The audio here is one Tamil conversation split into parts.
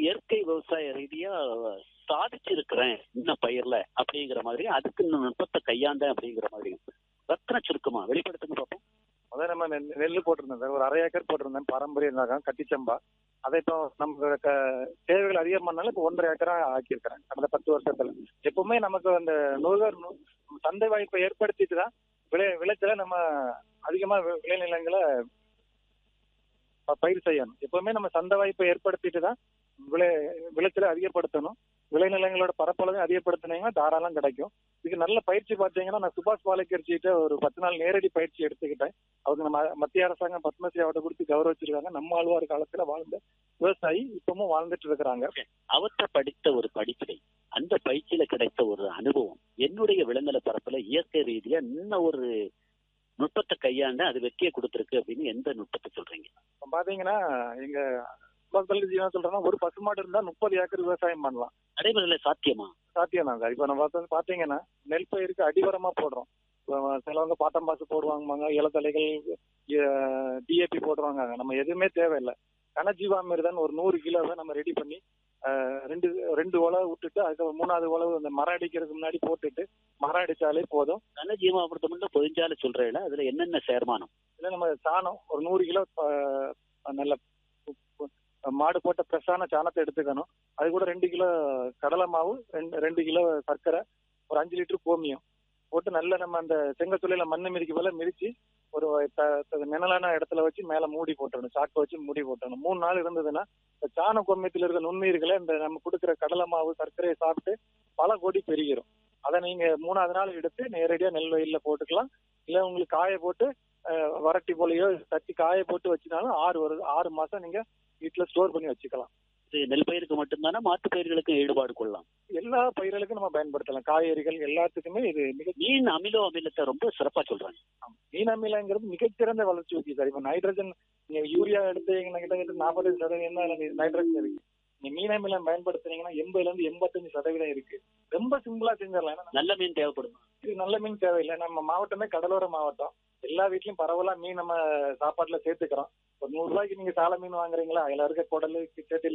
இயற்கை விவசாய ரீதியா சாதிச்சிருக்கிறேன் இந்த பயிர்ல அப்படிங்கிற மாதிரி அதுக்கு இந்த நுட்பத்தை கையாண்டேன் அப்படிங்கிற மாதிரி ரத்ன சுருக்கமா வெளிப்படுத்துங்க பார்ப்போம் அதான் நம்ம நெல் நெல் போட்டிருந்தோம் சார் ஒரு அரை ஏக்கர் போட்டிருந்தேன் பாரம்பரிய ரகம் கட்டிச்சம்பா அதை இப்போ நம்ம க- தேவைகள் அதிகமானால இப்போ ஒன்றரை ஏக்கரா ஆக்கியிருக்கிறேன் கடந்த பத்து வருஷத்துல எப்பவுமே நமக்கு அந்த நுகர் நு- சந்தை வாய்ப்பை ஏற்படுத்திட்டு தான் விளை விளைச்சல நம்ம அதிகமா வி- விளைநிலங்களை ப- பயிர் செய்யணும் எப்பவுமே நம்ம சந்தை வாய்ப்பை ஏற்படுத்திட்டு தான் விளை விளைச்சலை அதிகப்படுத்தணும் விளைநிலங்களோட பரப்பளவை அதிகப்படுத்தினீங்கன்னா தாராளம் கிடைக்கும் இதுக்கு நல்ல பயிற்சி பார்த்தீங்கன்னா நான் சுபாஷ் பாலக்கர்ஜிட்ட ஒரு பத்து நாள் நேரடி பயிற்சி எடுத்துக்கிட்டேன் அவங்க நம்ம மத்திய அரசாங்கம் பத்மஸ்ரீ அவார்டு கொடுத்து கௌரவிச்சிருக்காங்க நம்ம ஆழ்வார் காலத்துல வாழ்ந்த விவசாயி இப்பவும் வாழ்ந்துட்டு இருக்கிறாங்க அவற்றை படித்த ஒரு படிப்பினை அந்த பயிற்சியில கிடைத்த ஒரு அனுபவம் என்னுடைய விலங்கல பரப்புல இயற்கை ரீதியா இன்னும் ஒரு நுட்பத்தை கையாண்டு அது வெற்றியை கொடுத்துருக்கு அப்படின்னு எந்த நுட்பத்தை சொல்றீங்க இப்ப பாத்தீங்கன்னா எங்க சுபாஷ் பாலக்கர்ஜி என்ன சொல்றேன்னா ஒரு பசுமாடு இருந்தா முப்பது ஏக்கர் விவசாயம் பண்ணலாம் நடைமுறையில சாத்தியமா சாத்தியம் தான் சார் இப்ப நம்ம பார்த்தா- பாத்தீங்கன்னா நெல் பயிருக்கு அடிவரமா போடுறோம் இப்ப சிலவங்க பாட்டம் பாசு போடுவாங்க இலத்தலைகள் டிஏபி போடுவாங்க நம்ம எதுவுமே தேவையில்லை கனஜீவாமிர்தான் ஒரு நூறு கிலோவை நம்ம ரெடி பண்ணி அஹ், ரெண்டு ரெண்டு உழவு விட்டுட்டு அதுக்கு மூணாவது உழவு அந்த மரம் அடிக்கிறதுக்கு முன்னாடி போட்டுட்டு மரம் அடிச்சாலே போதும் கனஜீவாமிர்தம் பொதிஞ்சால சொல்றேன் அதுல என்னென்ன சேர்மானம் இல்ல நம்ம சாணம் ஒரு நூறு கிலோ அஹ், நல்ல பு- பு- மாடு போட்ட ஃப்ரெஷ்ஷான சாணத்தை எடுத்துக்கணும் அது கூட ரெண்டு கிலோ கடலை மாவு ரெண்டு ரெண்டு கிலோ சர்க்கரை ஒரு அஞ்சு லிட்டர் கோமியம் போட்டு நல்ல நம்ம அந்த செங்கத்துளையில மண்ணு மிதிக்க போல மிதிச்சு ஒரு த- த- நிழலான இடத்துல வச்சு மேல மூடி போட்டுறணும் சாக்கை வச்சு மூடி போட்டுறணும் மூணு நாள் இருந்ததுன்னா இந்த சாண கோமியத்தில் இருக்க நுண்ணுயிர்களை இந்த நம்ம கொடுக்குற கடலை மாவு சர்க்கரையை சாப்பிட்டு பல கோடி பெருகிரும் அதை நீங்க மூணாவது நாள் எடுத்து நேரடியா நெல் வயல்ல போட்டுக்கலாம் இல்ல உங்களுக்கு காய போட்டு அஹ், வரட்டி போலயோ தட்டி காய போட்டு வச்சினாலும் ஆறு வருது ஆறு மாசம் நீங்க வீட்டுல ஸ்டோர் பண்ணி வச்சுக்கலாம் இது நெல் பயிருக்கு மட்டும்தானே மாற்று பயிர்களுக்கும் ஈடுபாடு கொள்ளலாம் எல்லா பயிர்களுக்கும் நம்ம பயன்படுத்தலாம் காய்கறிகள் எல்லாத்துக்குமே இது மிக மீன் அமிலோ அமிலத்தை ரொம்ப சிறப்பா சொல்றாங்க மீன் அமிலங்கிறது மிகச்சிறந்த வளர்ச்சி ஊக்கி சார் இப்ப நைட்ரஜன் நீங்க யூரியா எடுத்தீங்கன்னா கிட்டத்தட்ட நாற்பது சதவீதம் தான் அதுல நைட்ரஜன் இருக்கு நீங்க மீன் அமிலம் பயன்படுத்துனீங்கன்னா எண்பதுல இருந்து எண்பத்தஞ்சு சதவீதம் இருக்கு ரொம்ப சிம்பிளா செஞ்சிடலாம் ஏன்னா நல்ல மீன் தேவைப்படும் இது நல்ல மீன் தேவையில்லை நம்ம மாவட்டமே கடலோர மாவட்டம் எல்லா வீட்லயும் பரவலா மீன் நம்ம சாப்பாட்டுல சேர்த்துக்கிறோம் ஒரு நூறு ரூபாய்க்கு நீங்க சால மீன் வாங்குறீங்களா அதுல இருக்க குடலு கிச்சட்டில்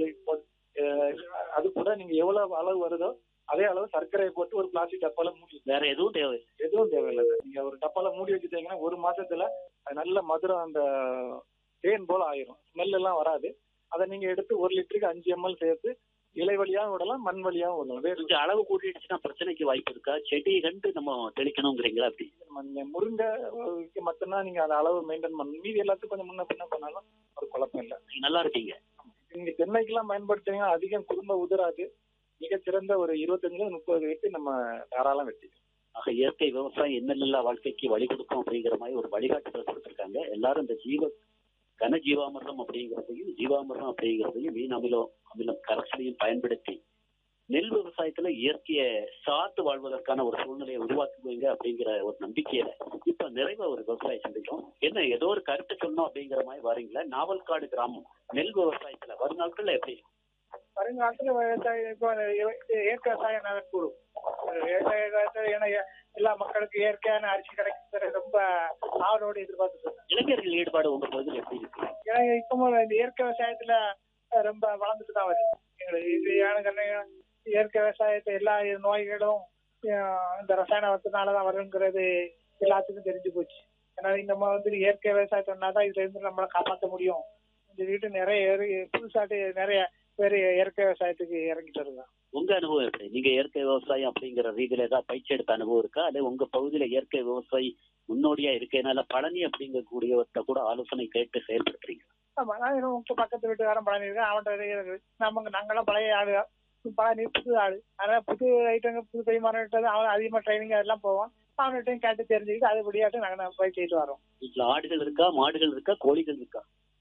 அது கூட நீங்க எவ்வளவு அளவு வருதோ அதே அளவு சர்க்கரையை போட்டு ஒரு பிளாஸ்டிக் டப்பால மூடி வேற எதுவும் தேவை எதுவும் தேவையில்லை சார். நீங்க ஒரு டப்பால மூடி வச்சுட்டீங்கன்னா ஒரு மாசத்துல அது நல்ல மதுரம் அந்த தேன் போல ஆயிரும் ஸ்மெல் எல்லாம் வராது அதை நீங்க எடுத்து ஒரு லிட்டருக்கு அஞ்சு எம்எல் சேர்த்து இலை வழியாவும் விடலாம் மண் வழியாவும் விடலாம் வேறு கொஞ்சம் அளவு கூட்டிடுச்சுன்னா பிரச்சனைக்கு வாய்ப்பு இருக்கா செடி கண்டு நம்ம தெளிக்கணுங்கிறீங்களா அப்படி நம்ம முருங்கை அஹ், மட்டும்தான் நீங்க அந்த அளவு மெயின்டைன் பண்ணணும் மீதி எல்லாத்துக்கும் கொஞ்சம் முன்ன பின்ன பண்ணாலும் ஒரு குழப்பம் இல்லை நீங்க நல்லா இருக்கீங்க நீங்க தென்னைக்கெல்லாம் பயன்படுத்துனீங்கன்னா அதிகம் குடும்ப உதிராது மிகச்சிறந்த ஒரு இருபத்தஞ்சுல முப்பது வெட்டி நம்ம தாராளம் வெட்டிக்கலாம் ஆக இயற்கை விவசாயம் என்னென்ன வாழ்க்கைக்கு வழி கொடுக்கும் அப்படிங்கிற மாதிரி ஒரு வழிகாட்டுதல் கொடுத்திருக்காங்க எல்லாரும் இந்த ஜீவ கன ஜீவாமிர்தம் அப்படிங்கிறதையும் ஜீவாமிர்தம் அப்படிங்கிறதையும் மீன் அமிலம் அமிலம் கரைசலையும் பயன்படுத்தி நெல் விவசாயத்துல இயற்கையை சார்ந்து வாழ்வதற்கான ஒரு சூழ்நிலையை உருவாக்குவீங்க அப்படிங்கிற ஒரு நம்பிக்கையில இப்ப நிறைவா ஒரு விவசாயம் செஞ்சுட்டோம் என்ன ஏதோ ஒரு கருத்து சொன்னோம் அப்படிங்கிற மாதிரி வரீங்களா நாவல்காடு கிராமம் நெல் விவசாயத்துல வரும் நாட்கள்ல எப்படி வருங்காலத்துல விவசாயம் இப்போ இயற்கை விவசாயம் நல்லா கூடும் விவசாய விவசாயம் ஏன்னா எ- எல்லா மக்களுக்கும் இயற்கையான அரிசி கிடைக்கிறது ரொம்ப ஆவலோடு எதிர்பார்த்துட்டு இருக்காங்க. இளைஞர்கள் ஈடுபாடு உங்க பகுதியில் எப்படி இருக்கு ஏன்னா இப்பவும் இந்த இயற்கை விவசாயத்துல அஹ், ரொம்ப வளர்ந்துட்டு தான் வருது எங்களுக்கு இது ஏன்னு இயற்கை விவசாயத்தை எல்லா நோய்களும் அஹ், இந்த ரசாயன வளத்தினாலதான் வருங்கிறது எல்லாத்துக்கும் தெரிஞ்சு போச்சு ஏன்னா நம்ம வந்து இயற்கை விவசாயத்தை தான் இதுல இருந்து நம்மளை காப்பாற்ற முடியும் இந்த வீட்டு நிறைய ஏறி- புதுசாட்டு நிறைய பேர் இயற்கை விவசாயத்துக்கு இறங்கிட்டு இருக்காங்க உங்க அனுபவம் எப்படி நீங்க இயற்கை விவசாயம் அப்படிங்கிற ரீதியில ஏதாவது பயிற்சி எடுத்த அனுபவம் இருக்கா அல்லது உங்க பகுதியில இயற்கை விவசாயி முன்னோடியா இருக்கனால பழனி அப்படிங்கக்கூடியவர்கிட்ட கூட ஆலோசனை கேட்டு செயல்படுத்துறீங்க ஆமா நான் இன்னும் உங்க பக்கத்து வீட்டுக்காரன் பழனி இருக்கேன் அவன்கிட்ட இருக்கு நமக்கு நாங்களாம் பழைய ஆளு பழனி புது ஆளு அதனால புது ஐட்டங்கள் புது பரிமாறிட்டது அவன் அதிகமா ட்ரைனிங் அதெல்லாம் போவான் அவன்கிட்டையும் கேட்டு தெரிஞ்சுக்கிட்டு அதுபடியாட்டும் நாங்க போய் செய்து வரோம் வீட்டுல ஆடுகள் இருக்கா மாடுகள் இருக்கா கோழிகள் இருக்கா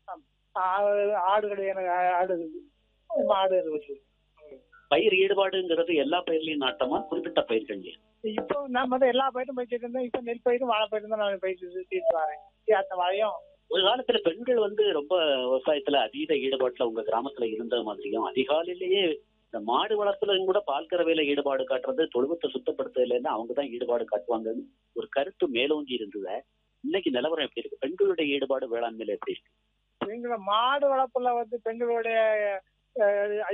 ஆ- ஆடுகள் எனக்கு ஆடு இருக்கு மாடு இருக்கு பயிர் ஈடுபாடுங்கிறது எல்லா பயிர்லயும் நாட்டமா குறிப்பிட்ட பயிர்கள்லயும் இப்போ நான் வந்து எல்லா பயிரும் பயிற்சிட்டு இருந்தேன் இப்போ நெல் பயிரும் வாழை பயிரும் தான் நான் பயிற்சி தீர்த்து வரேன் அந்த வாழையும் ஒரு காலத்துல பெண்கள் வந்து ரொம்ப விவசாயத்துல அதீத ஈடுபாட்டுல உங்க கிராமத்துல இருந்த மாதிரியும் அதிகாலையிலேயே இந்த மாடு வளர்ப்புல கூட பால் கறவையில ஈடுபாடு காட்டுறது தொழுவத்தை சுத்தப்படுத்துறதுல அவங்க தான் ஈடுபாடு காட்டுவாங்கன்னு ஒரு கருத்து மேலோங்கி இருந்தது இன்னைக்கு நிலவரம் எப்படி இருக்கு பெண்களுடைய ஈடுபாடு வேளாண்மையில எப்படி இருக்கு எங்களை மாடு வளர்ப்புல வந்து பெண்களுடைய அஹ்,